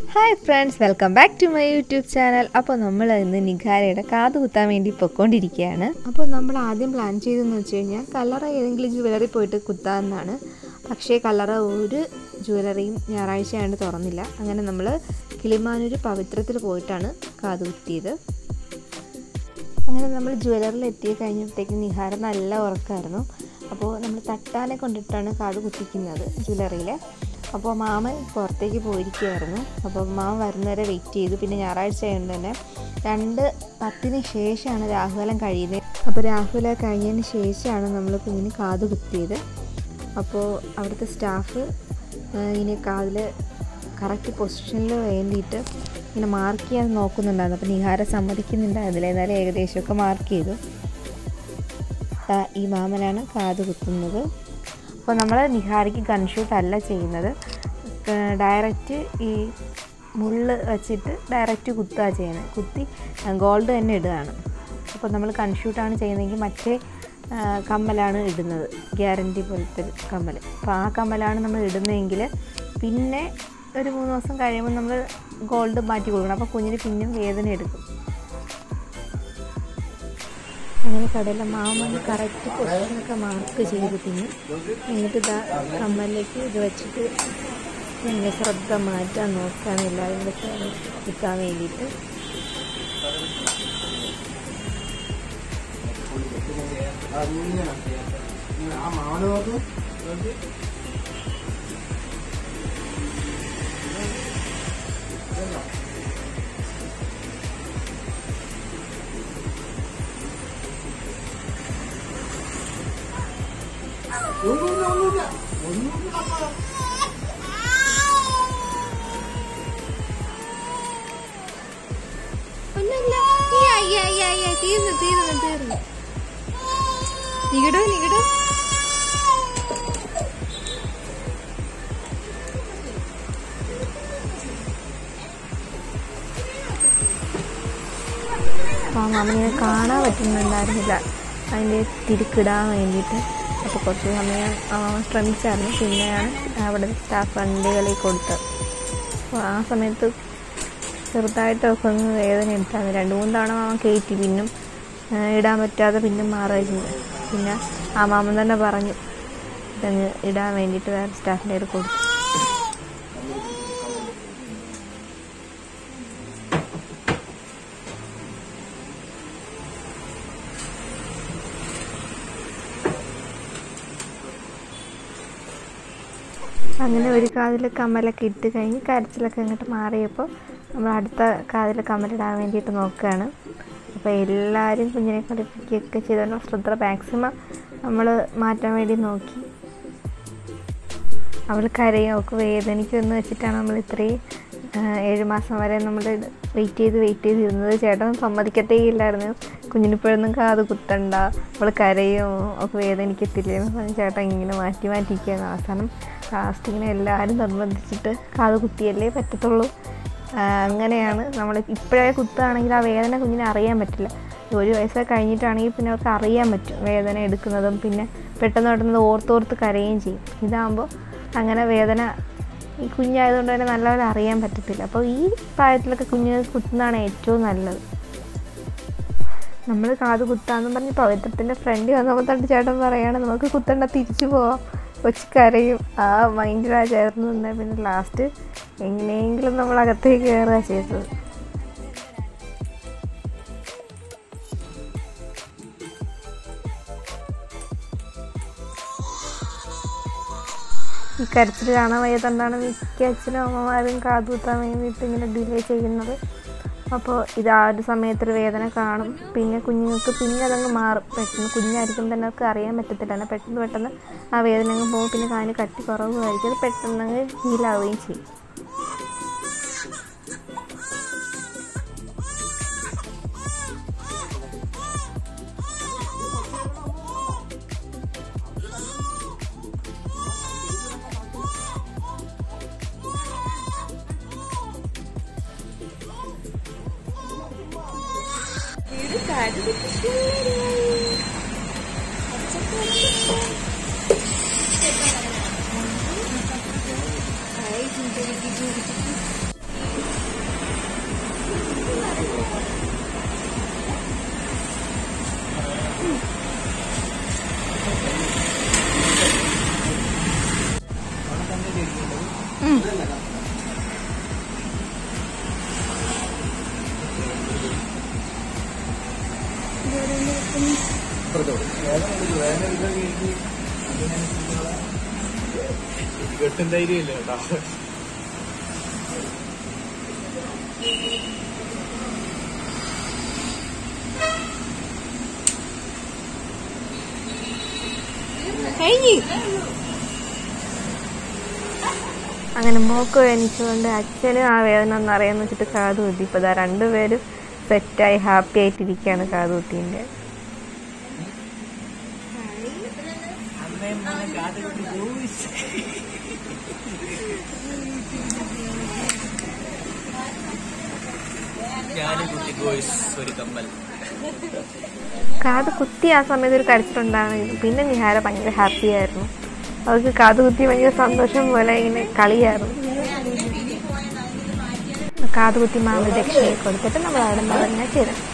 hi friends welcome back to my YouTube channel അപ്പോൾ നമ്മൾ ഇന്ന് നിഖാരയുടെ കാത് കുത്താൻ വേണ്ടി പൊയ്ക്കൊണ്ടിരിക്കുകയാണ് അപ്പോൾ നമ്മൾ ആദ്യം പ്ലാൻ ചെയ്തതെന്ന് വെച്ച് കഴിഞ്ഞാൽ കല്ലറ ഏതെങ്കിലും ജ്വല്ലറി പോയിട്ട് കുത്താമെന്നാണ് പക്ഷേ കല്ലറ ഒരു ജ്വല്ലറിയും ഞായറാഴ്ചയാണ്ട് തുറന്നില്ല അങ്ങനെ നമ്മൾ കിളിമാനൂർ പവിത്രത്തിൽ പോയിട്ടാണ് കാത് കുത്തിയത് അങ്ങനെ നമ്മൾ ജ്വല്ലറിൽ എത്തി കഴിഞ്ഞപ്പോഴത്തേക്ക് നിഹാര നല്ല ഉറക്കമായിരുന്നു അപ്പോൾ നമ്മൾ തട്ടാനെ കൊണ്ടിട്ടാണ് കാത് കുത്തിക്കുന്നത് ജ്വല്ലറിയിൽ അപ്പോൾ മാമൻ പുറത്തേക്ക് പോയിരിക്കുകയായിരുന്നു അപ്പോൾ മാമൻ വരുന്നവരെ വെയിറ്റ് ചെയ്തു പിന്നെ ഞായറാഴ്ച ആയതുകൊണ്ട് തന്നെ രണ്ട് പത്തിന് ശേഷമാണ് രാഹുലം കഴിയുന്നത് അപ്പോൾ രാഹുല കഴിഞ്ഞതിന് ശേഷമാണ് നമ്മൾ കുഞ്ഞിന് കാത് കുത്തിയത് അപ്പോൾ അവിടുത്തെ സ്റ്റാഫ് ഇനി കാതിൽ കറക്റ്റ് പൊസിഷനിൽ വേണ്ടിയിട്ട് ഇങ്ങനെ മാർക്ക് ചെയ്യാൻ നോക്കുന്നുണ്ടായിരുന്നു അപ്പോൾ നിഹാര സമ്മതിക്കുന്നുണ്ടായിരുന്നില്ല എന്നാലും ഏകദേശമൊക്കെ മാർക്ക് ചെയ്തു ഈ മാമനാണ് കാത് കുത്തുന്നത് അപ്പോൾ നമ്മൾ നിഹാരിക്ക് ഗൺഷൂട്ട് അല്ല ചെയ്യുന്നത് ഡയറക്റ്റ് ഈ മുള്ള് വെച്ചിട്ട് ഡയറക്റ്റ് കുത്തുക ചെയ്യുന്നത് കുത്തി ഗോൾഡ് തന്നെ ഇടുകയാണ് അപ്പോൾ നമ്മൾ കൺഷൂട്ടാണ് ചെയ്യുന്നതെങ്കിൽ മറ്റേ കമ്മലാണ് ഇടുന്നത് ഗ്യാരണ്ടി പോലത്തെ കമ്മൽ അപ്പോൾ ആ കമ്മലാണ് നമ്മൾ ഇടുന്നതെങ്കിൽ പിന്നെ ഒരു മൂന്ന് ദിവസം കഴിയുമ്പോൾ നമ്മൾ ഗോൾഡ് മാറ്റി കൊടുക്കണം അപ്പോൾ കുഞ്ഞിന് പിന്നെയും വേദന എടുക്കും അങ്ങനെ കടയിലെ മാമൻ കറക്റ്റ് പൊസിഷനൊക്കെ മാർക്ക് ചെയ്ത് പിന്നെ എന്നിട്ട് ഇതാ കമ്മലിലേക്ക് ഇത് വെച്ചിട്ട് പിന്നെ ശ്രദ്ധ മാറ്റാൻ നോക്കുകയാണ് എല്ലാവരും കൂടെ കിട്ടാൻ വേണ്ടിയിട്ട് ഒന്നുമില്ല തീർന്നു തീർന്നു തീർന്നു നികടോ നികടോ അപ്പോൾ മാമനിങ്ങനെ കാണാൻ പറ്റുന്നുണ്ടായിരുന്നില്ല അതിൻ്റെ തിരുക്കിടാൻ വേണ്ടിയിട്ട് അപ്പോൾ കുറച്ച് സമയം ശ്രമിച്ചായിരുന്നു പിന്നെയാണ് അവിടെ സ്റ്റാഫ് വണ്ടികളിൽ കൊടുത്തത് അപ്പോൾ ആ സമയത്ത് ചെറുതായിട്ടൊക്കെ ഒന്ന് വേദന എടുത്താൽ രണ്ട് മൂന്ന് തവണ മാമൻ കയറ്റി പിന്നും ഇടാൻ പറ്റാതെ പിന്നും മാറുക ചെയ്തു പിന്നെ ആ മാമൻ തന്നെ പറഞ്ഞു ഇതങ്ങ് ഇടാൻ വേണ്ടിയിട്ട് വേറെ സ്റ്റാഫിൻ്റെ കയ്യിൽ കൊടുത്തു അങ്ങനെ ഒരു കാതിൽ കമ്മലൊക്കെ ഇട്ട് കഴിഞ്ഞ് കരച്ചിലൊക്കെ അങ്ങോട്ട് മാറിയപ്പോൾ നമ്മൾ അടുത്ത കാതിൽ കമ്മലിടാൻ വേണ്ടിയിട്ട് നോക്കുകയാണ് അപ്പോൾ എല്ലാവരും കുഞ്ഞിനെ കളിപ്പിക്കുകയൊക്കെ ചെയ്തുകൊണ്ട് ശ്രദ്ധ മാക്സിമം നമ്മൾ മാറ്റാൻ വേണ്ടി നോക്കി അവൾ കരയും അവൾക്ക് വേദനിക്കുമെന്ന് വെച്ചിട്ടാണ് നമ്മൾ ഇത്രയും ഏഴ് മാസം വരെ നമ്മൾ വെയിറ്റ് ചെയ്ത് വെയിറ്റ് ചെയ്തിരുന്നത് ചേട്ടൻ സമ്മതിക്കത്തേ ഇല്ലായിരുന്നു കുഞ്ഞിനിപ്പോഴൊന്നും കാത് കുത്തണ്ട അവൾ കരയും അവൾക്ക് വേദനിക്കത്തില്ലേ എന്ന് പറഞ്ഞ് ചേട്ടൻ ഇങ്ങനെ മാറ്റി മാറ്റിയിരിക്കുകയാണ് അവസാനം ലാസ്റ്റ് ഇങ്ങനെ എല്ലാവരും നിർബന്ധിച്ചിട്ട് കാത് കുത്തിയല്ലേ പറ്റത്തുള്ളൂ അങ്ങനെയാണ് നമ്മൾ ഇപ്പോഴേ കുത്തുകയാണെങ്കിൽ ആ വേദന കുഞ്ഞിനെ അറിയാൻ പറ്റില്ല ഒരു വയസ്സൊക്കെ കഴിഞ്ഞിട്ടാണെങ്കിൽ പിന്നെ അവർക്ക് അറിയാൻ പറ്റും വേദന എടുക്കുന്നതും പിന്നെ പെട്ടെന്ന് പെട്ടെന്ന് ഓർത്തോർത്ത് കരയുകയും ചെയ്യും ഇതാകുമ്പോൾ അങ്ങനെ വേദന ഈ കുഞ്ഞായതുകൊണ്ട് തന്നെ നല്ലപോലെ അറിയാൻ പറ്റത്തില്ല അപ്പോൾ ഈ പ്രായത്തിലൊക്കെ കുഞ്ഞുങ്ങൾക്ക് കുത്തുന്നതാണ് ഏറ്റവും നല്ലത് നമ്മൾ കാത് കുത്താന്ന് പറഞ്ഞ് പവിത്രത്തിൻ്റെ ഫ്രണ്ട് വന്നപ്പോൾ തൊട്ട് ചേട്ടൻ പറയാണ് നമുക്ക് കുത്തണ്ട തിരിച്ചു പോവാം കൊച്ചു കരയും ആ മൈൻഡിലാ ചേർന്ന് നിന്നാൽ പിന്നെ ലാസ്റ്റ് എങ്ങനെയെങ്കിലും നമ്മൾ അകത്തേക്ക് കയറുക ചെയ്തത് ഈ കരച്ചിൽ കാണാൻ വയ്യാത്തതുകൊണ്ടാണ് മിക്ക അച്ഛനും അമ്മമാരും കാതുകുത്താൻ വേണ്ടിയിട്ട് ഇങ്ങനെ ഡിലേ ചെയ്യുന്നത് അപ്പോൾ ഇത് ആ ഒരു സമയത്തൊരു വേദന കാണും പിന്നെ കുഞ്ഞുങ്ങൾക്ക് പിന്നെ അതങ്ങ് മാറും പെട്ടെന്ന് കുഞ്ഞായിരിക്കും തന്നെ അവർക്ക് അറിയാൻ പറ്റത്തില്ല എന്നാൽ പെട്ടെന്ന് പെട്ടെന്ന് ആ വേദന അങ്ങ് പോകും പിന്നെ കാലിന് കട്ടി കുറവുമായിരിക്കും അത് പെട്ടെന്ന് അങ്ങ് ഹീലാവുകയും ചെയ്യും കെട്ടും ധൈര്യമില്ല കേട്ടോ അങ്ങനെ മോക്ക് വേനിച്ചുകൊണ്ട് അച്ഛനും ആ വേദന ഒന്ന് അറിയാന്ന് വെച്ചിട്ട് കാത് കുത്തി ഇപ്പോൾ ഇതാ രണ്ടുപേരും സെറ്റായി ഹാപ്പി ആയിട്ടിരിക്കുകയാണ് കാത് കുത്തീൻ്റെ ഞാനും കുട്ടി ബോയ്സ് ഒരു കമ്മൽ കാത് കുത്തി ആ സമയത്ത് ഒരു കരച്ചിലുണ്ടായിരുന്നു പിന്നെ നിഹാര ഭയങ്കര ഹാപ്പി ആയിരുന്നു അവർക്ക് കാത് കുത്തി ഭയങ്കര സന്തോഷം പോലെ ഇങ്ങനെ കളിയായിരുന്നു കാത് കുത്തി മാമ ദക്ഷിണയെ കൊടുത്തിട്ട് നമ്മൾ അവിടെ നിന്ന് ഇറങ്ങാൻ ചെയ്തു